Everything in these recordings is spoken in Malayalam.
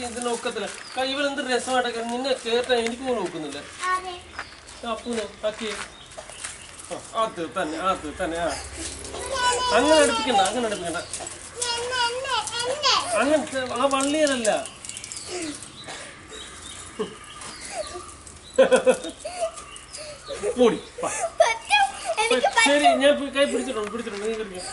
ഇതിന് ഒക്കത്തില്ല കാരണം ഇവരെന്ത് രസമായിട്ടൊക്കെ നിന്നെ കേട്ടാ എനിക്ക് പോലും ഒക്കുന്നില്ല ആരെ? അപ്പൂനെ ആക്കി അത് തന്നെ അത് തന്നെ ആ അങ്ങനെ അടുപ്പിക്കണ്ട അങ്ങനെ അടുപ്പിക്കണ്ട എന്നെ, എന്നെ, എന്നെ. അങ്ങനത്തെ ആ വള്ളിയലല്ല മൂടി വാ. പറ്റും. എനിക്ക് ശരി ഞാൻ പോയി കൈ പിടിച്ചിട്ടുണ്ട് പിടിച്ചിട്ടുണ്ട് നീ കളിക്കാം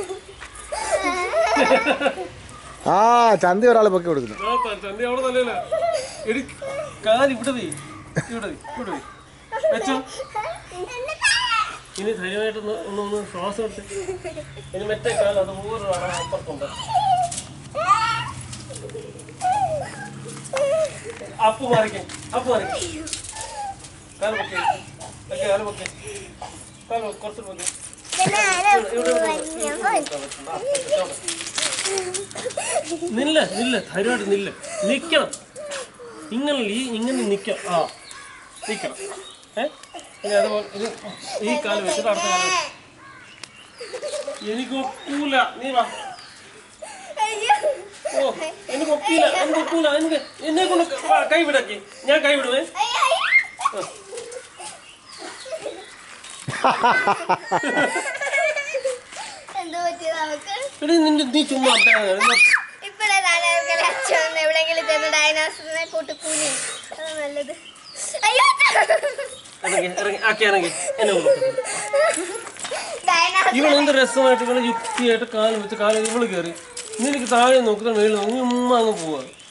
ആ ചന്തി ഒരാൾ പൊക്കി കൊടുക്കുന്നു ആ തന്റെ അവിടെ തന്നെയല്ല എടി കാല് ഇവിടെ വേ ഇവിടെ വേ ഇവിടെ വേ വെച്ചോ എന്നെ താഴെ. ഇനി ധൈര്യമായിട്ട് ഒന്ന് ഒന്ന് ഒന്ന് ശ്വാസം എടുത്ത് ഇനി മറ്റേ കാലം അത് വേറൊരു ആളെ അപ്പുറത്തുണ്ട് അപ്പു മാറിക്കേ അപ്പു മാറിക്കേ കാല് പൊക്കെ ഒക്കെ കാല് പൊക്കെ കാല് പൊക്കെ, കുറച്ച് പൊക്കെ പിന്നെ ആരാ ഇവിടെ ഇവിടെ വലിയ മോൻ? നില്ല നില്ല ധൈര്യമായിട്ട് നില്ല നിക്കണം ഇങ്ങനെ ഈ ഇങ്ങനെ നിക്കാം ആ നിക്കണം ഏ ഇനി അതുപോലെ ഇത് ഈ കാല് വെച്ചിട്ട് അടുത്ത കാല് വെച്ച്. എനിക്ക് ഒക്കൂല നീ വാ അയ്യോ. ഓ എനിക്ക് ഒക്കില്ല എനിക്ക് ഒക്കൂല എനിക്ക് എന്നെ കൊണ്ട് വാ, കൈ വിടക്കി ഞാൻ കൈ വിടുവേ അയ്യോ, അയ്യോ. എന്തോ പറ്റിയത് അവക്ക് എടി നിന്റെ നീ ചുമ്മാ അപ്പ- ഇപ്പഴേ നാലാൾക്കാരെ അച്ഛൻ എവിടെയെങ്കിലും ചെന്ന് ഡൈനാസറിനെ കൂട്ടി കൂലി അത് നല്ലത് അയ്യോ ഇറങ്ങി ഇറങ്ങി ആക്കി ഇറങ്ങി എന്നെ കൊടുക്കും ഡൈനാസർ ഇവൾ എന്ത് രസമായിട്ട് ഇവള് യുക്തിയായിട്ട് കാലം വെച്ച് കാലം ഇവള് കയറി നിനക്ക് താഴെ നോക്കുന്ന മേളിൽ നോക്കി ഉമ്മ അങ്ങ് പോവാ